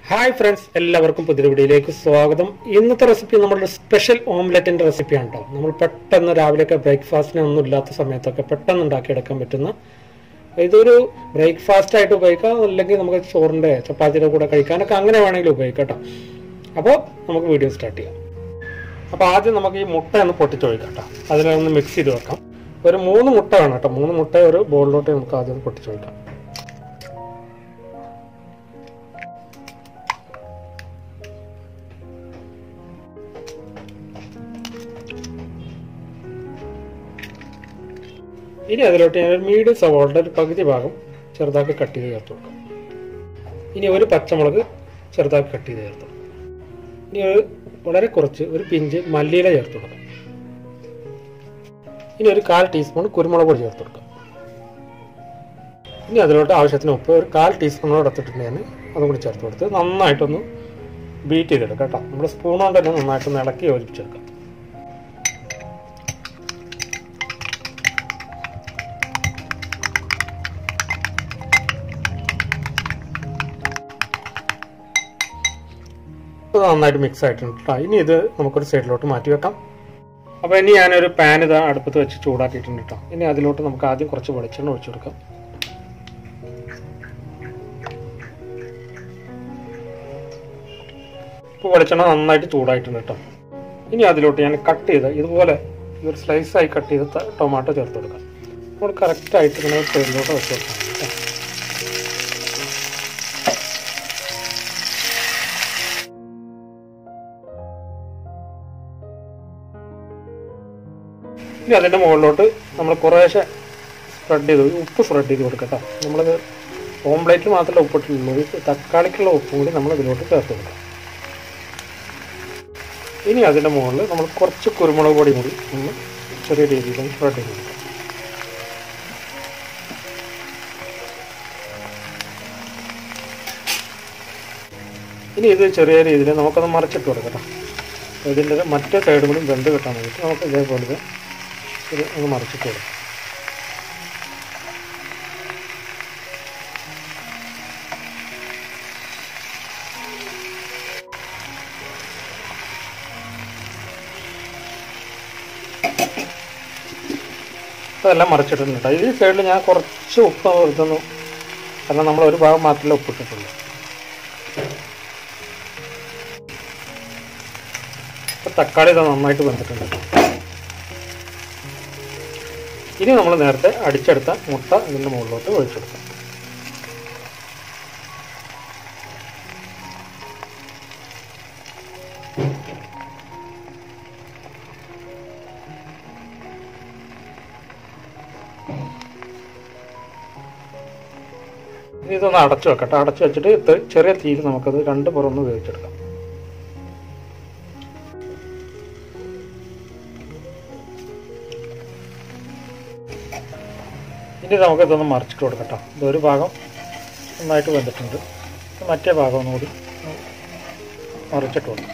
hi friends എല്ലാവർക്കും പുതിയ വീഡിയോയിലേക്ക് സ്വാഗതം ഇന്നത്തെ റെസിപ്പി നമ്മുടെ സ്പെഷ്യൽ ഓംലെറ്റിന്റെ റെസിപ്പിയാണ് കേട്ടോ നമ്മൾ പെട്ടെന്ന് രാവിലെയൊക്കെ ബ്രേക്ക്ഫാസ്റ്റിന് ഒന്നും ഇല്ലാത്ത സമയത്തൊക്കെ പെട്ടെന്ന് ഉണ്ടാക്കിയെടുക്കാൻ പറ്റുന്ന ഇതൊരു ബ്രേക്ക്ഫാസ്റ്റ് ആയിട്ട് ഉപയോഗിക്കാം അല്ലെങ്കിൽ നമുക്ക് ചോറിന്റെ ചപ്പാത്തിയുടെ കൂടെ കഴിക്കാനൊക്കെ അങ്ങനെ വേണമെങ്കിൽ ഉപയോഗിക്കാം കേട്ടോ അപ്പോൾ നമുക്ക് വീഡിയോ സ്റ്റാർട്ട് ചെയ്യാം അപ്പോൾ ആദ്യം നമുക്ക് ഈ മുട്ട ഒന്ന് പൊട്ടിച്ചൊഴിക്കാം കേട്ടോ അതിലൊന്ന് മിക്സ് ചെയ്ത് വെക്കാം ഒരു മൂന്ന് മുട്ട വേണം കേട്ടോ മൂന്ന് മുട്ട ഒരു ബോളിലോട്ട് നമുക്ക് ആദ്യം പൊട്ടിച്ചൊഴിക്കാം ഇനി അതിലോട്ട് ഞാൻ ഒരു മീഡിയം സവോളയുടെ ഒരു പകുതി ഭാഗം ചെറുതാക്കി കട്ട് ചെയ്ത് ചേർത്ത് കൊടുക്കാം ഇനി ഒരു പച്ചമുളക് ചെറുതാക്കി കട്ട് ചെയ്ത് ചേർത്ത് കൊടുക്കാം ഇനി ഒരു വളരെ കുറച്ച് ഒരു പിഞ്ച് മല്ലിയില ചേർത്ത് കൊടുക്കാം ഇനി ഒരു കാൽ ടീസ്പൂൺ കുരുമുളക് പൊടി ചേർത്ത് കൊടുക്കാം ഇനി അതിലോട്ട് ആവശ്യത്തിന് ഉപ്പ് ഒരു കാൽ ടീസ്പൂണോട് എടുത്തിട്ടുണ്ടെങ്കിൽ അതും കൂടി ചേർത്ത് കൊടുത്ത് നന്നായിട്ടൊന്ന് ബീറ്റ് ചെയ്തെടുക്കാം കേട്ടോ നമ്മൾ സ്പൂൺ കൊണ്ട് തന്നെ നന്നായിട്ടൊന്ന് ഇളക്കി യോജിപ്പിച്ചെടുക്കാം ഇത് നന്നായിട്ട് മിക്സ് ആയിട്ടുണ്ട് കേട്ടോ ഇനി ഇത് നമുക്കൊരു സൈഡിലോട്ട് മാറ്റി വെക്കാം അപ്പോൾ ഇനി ഞാനൊരു പാൻ ഇത് അടുപ്പത്ത് വെച്ച് ചൂടാക്കിയിട്ടുണ്ട് കേട്ടോ ഇനി അതിലോട്ട് നമുക്ക് ആദ്യം കുറച്ച് വെളിച്ചെണ്ണ ഒഴിച്ചു കൊടുക്കാം ഇപ്പോൾ വെളിച്ചെണ്ണ നന്നായിട്ട് ചൂടായിട്ടുണ്ട് കേട്ടോ ഇനി അതിലോട്ട് ഞാൻ കട്ട് ചെയ്ത് ഇതുപോലെ ഒരു സ്ലൈസായി കട്ട് ചെയ്ത് ടൊമാറ്റോ ചേർത്ത് കൊടുക്കാം നമ്മൾ കറക്റ്റായിട്ട് ഇങ്ങനെ സൈഡിലോട്ട് വെച്ച് കൊടുക്കാം കേട്ടോ ഇനി അതിൻ്റെ മുകളിലോട്ട് നമ്മൾ കുറേശ്ശെ സ്പ്രെഡ് ചെയ്ത് ഉപ്പ് സ്പ്രെഡ് ചെയ്ത് കൊടുക്കട്ടോ നമ്മളത് ഓംപ്ലേറ്റിൽ മാത്രമല്ല ഉപ്പിട്ടുള്ളൂ ഈ തക്കാളിക്കുള്ള ഉപ്പും കൂടി നമ്മൾ ഇതിലോട്ട് ചേർത്ത് കൊടുക്കാം ഇനി അതിൻ്റെ മുകളിൽ നമ്മൾ കുറച്ച് കുരുമുളക് പൊടി കൂടി ഒന്ന് ചെറിയ രീതിയിൽ സ്പ്രെഡ് ചെയ്ത് കൊടുക്കാം ഇനി ഇത് ചെറിയ രീതിയിൽ നമുക്കൊന്ന് മറിച്ചിട്ട് കൊടുക്കട്ടോ ഇതിൻ്റെ മറ്റേ സൈഡും കൂടി വെന്ത് കിട്ടാൻ വേണ്ടിയിട്ട് നമുക്ക് ഇതേപോലെ ഇത് ഒന്ന് മറിച്ചിട്ട് കൊടുക്കാം ഇതെല്ലാം മറിച്ചിട്ടുണ്ട് കേട്ടോ ഈ സൈഡിൽ ഞാൻ കുറച്ച് ഉപ്പ് ഇതൊന്നു കാരണം നമ്മൾ ഒരു ഭാഗം മാത്രമേ ഉപ്പിട്ടിട്ടുള്ളൂ ഇപ്പം തക്കാളി ഇത് നന്നായിട്ട് വെന്തിട്ടുണ്ട് ഇനി നമ്മൾ നേരത്തെ അടിച്ചെടുത്ത മുട്ട ഇതിൻ്റെ മുകളിലോട്ട് ഒഴിച്ചെടുക്കാം ഇനി ഇതൊന്ന് അടച്ചു വെക്കട്ടെ അടച്ചു വെച്ചിട്ട് ഇത് ചെറിയ തീയിൽ നമുക്കത് രണ്ട് പുറമൊന്ന് വേവിച്ചെടുക്കാം ഇനി നമുക്ക് ഇതൊന്ന് മറിച്ചിട്ട് കൊടുക്കട്ടോ ഇതൊരു ഭാഗം നന്നായിട്ട് വെന്തിട്ടുണ്ട് മറ്റേ ഭാഗം ഒന്നുകൂടി മറിച്ചിട്ട് കൊടുക്കാം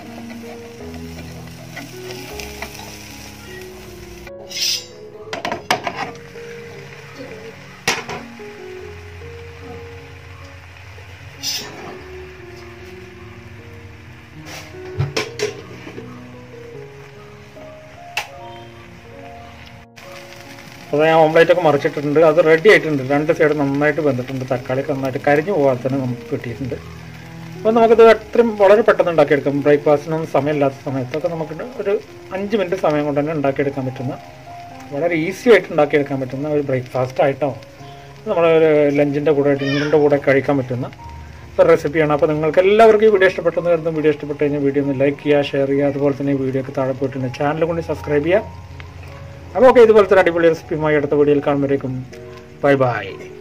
അത് ഞാൻ ഓംലേറ്റ് ഒക്കെ മറിച്ചിട്ടുണ്ട് അത് റെഡി ആയിട്ടുണ്ട് രണ്ട് സൈഡ് നന്നായിട്ട് വെന്തിട്ടുണ്ട് തക്കാളിയൊക്കെ നന്നായിട്ട് കരിഞ്ഞു പോകാതെ തന്നെ നമുക്ക് കിട്ടിയിട്ടുണ്ട് അപ്പോൾ നമുക്കിത് എത്രയും വളരെ പെട്ടെന്ന് ഉണ്ടാക്കിയെടുക്കാം ബ്രേക്ക്ഫാസ്റ്റിനൊന്നും സമയമില്ലാത്ത സമയത്തൊക്കെ നമുക്ക് ഒരു അഞ്ച് മിനിറ്റ് സമയം കൊണ്ട് തന്നെ ഉണ്ടാക്കിയെടുക്കാൻ പറ്റുന്ന വളരെ ഈസി ആയിട്ട് ഉണ്ടാക്കിയെടുക്കാൻ പറ്റുന്ന ഒരു ബ്രേക്ക്ഫാസ്റ്റ് ആയിട്ടോ നമ്മുടെ ഒരു ലഞ്ചിൻ്റെ കൂടെ ഡിന്നറിൻ്റെ കൂടെ കഴിക്കാൻ പറ്റുന്ന ഒരു റെസിപ്പിയാണ് അപ്പോൾ നിങ്ങൾക്ക് എല്ലാവർക്കും ഈ വീഡിയോ ഇഷ്ടപ്പെട്ടെന്ന് കരുതും വീഡിയോ ഇഷ്ടപ്പെട്ട് കഴിഞ്ഞാൽ വീഡിയോ ഒന്ന് ലൈക്ക് ചെയ്യുക ഷെയർ ചെയ്യുക അതുപോലെ തന്നെ ഈ വീഡിയോക്ക് താഴെ പോയിട്ടുണ്ട് ചാനൽ കൊണ്ട് സബ്സ്ക്രൈബ് ചെയ്യുക അപ്പോൾ ഓക്കെ ഇതുപോലത്തെ ഒരു അടിപൊളി റെസിപ്പിയുമായി അടുത്ത വീഡിയോയിൽ കാണുമ്പോഴേക്കും ബൈ ബൈ